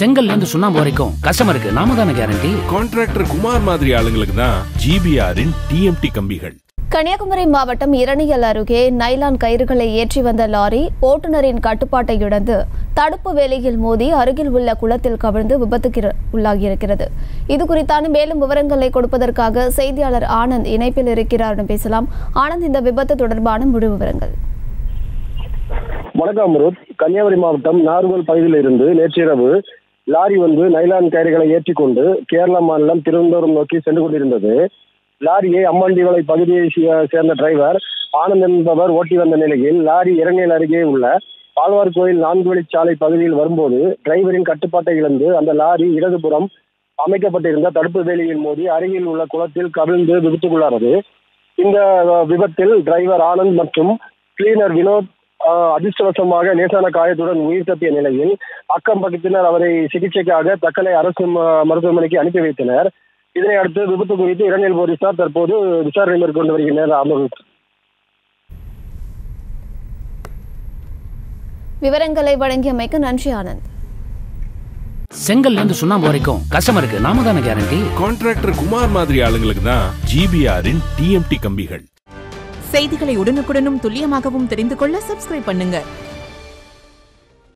செங்கல்ல இருந்து சுண்ணாம்பு வரைக்கும் கஸ்டமருக்கு நாம தானே கேரண்டி கான்ட்ராக்டர் குமார் மாதிரி ஆளுங்களுக்கு தான் ஜிபிஆரின் டிஎம்டி கம்பிகள் கன்னியாகுமரி மாவட்டம் இரணியல் அருகே நைலான் கயிறுகளை ஏற்றி வந்த லாரி ஓட்டுநரின் கட்டுப்பாட்டை இழந்து தடுப்பு வேலையில் மோதி அருகில் உள்ள குளத்தில் கவிழ்ந்து விபத்துக்கு உள்ளாகியிருக்கிறது இது குறித்தான மேலும் விவரங்களை கொடுப்பதற்காக செய்தியாளர் ஆனந்த் இணைப்பில் இருக்கிறார் பேசலாம் ஆனந்த் இந்த விபத்து தொடர்பான முழு விவரங்கள் வணக்கம் அம்ருத் கன்னியாகுமரி மாவட்டம் நார்கோல் பகுதியில் இருந்து நேற்றிரவு லாரி வந்து நைலான் கயிறுகளை ஏற்றி கொண்டு கேரள மாநிலம் திருவனந்தபுரம் நோக்கி சென்று கொண்டிருந்தது லாரியை அம்மாண்டிவளை பகுதியை சே- சேர்ந்த டிரைவர் ஆனந்த் என்பவர் ஓட்டி வந்த நிலையில் லாரி இரணியல் அருகே உள்ள பால்வார் கோயில் நான்கு வழிச்சாலை பகுதியில் வரும்போது டிரைவரின் கட்டுப்பாட்டை இழந்து அந்த லாரி இடதுபுறம் அமைக்கப்பட்டிருந்த தடுப்பு வேலியில் மோதி அருகில் உள்ள குளத்தில் கவிழ்ந்து விபத்துக்குள்ளானது இந்த அஹ், விபத்தில் டிரைவர் ஆனந்த் மற்றும் கிளீனர் வினோத் ஆஹ், அதிர்ஷ்டவசமாக லேசான காயத்துடன் உயிர் தப்பிய நிலையில் அக்கம் பக்கத்தினர் அவரை சிகிச்சைக்காக தக்கலை அரசு ம- மருத்துவமனைக்கு அனுப்பி வைத்தனர் இதனை அடுத்து விபத்து குறித்து இரணியல் போலீசார் தற்போது விசாரணை மேற்கொண்டு வருகின்றனர் அமர்வு விவரங்களை வழங்கியமைக்கு நன்றி ஆனந்த் செங்கல்ல இருந்து சுண்ணாம்பு வரைக்கும் கஸ்டமருக்கு நாம தானே கேரண்டி கான்ட்ராக்டர் குமார் மாதிரி ஆளுங்களுக்கு தான் ஜிபிஆரின் டிஎம்டி கம்பிகள் செய்திகளை உடனுக்குடனும் துல்லியமாகவும் தெரிந்து கொள்ள சப்ஸ்கிரைப் பண்ணுங்க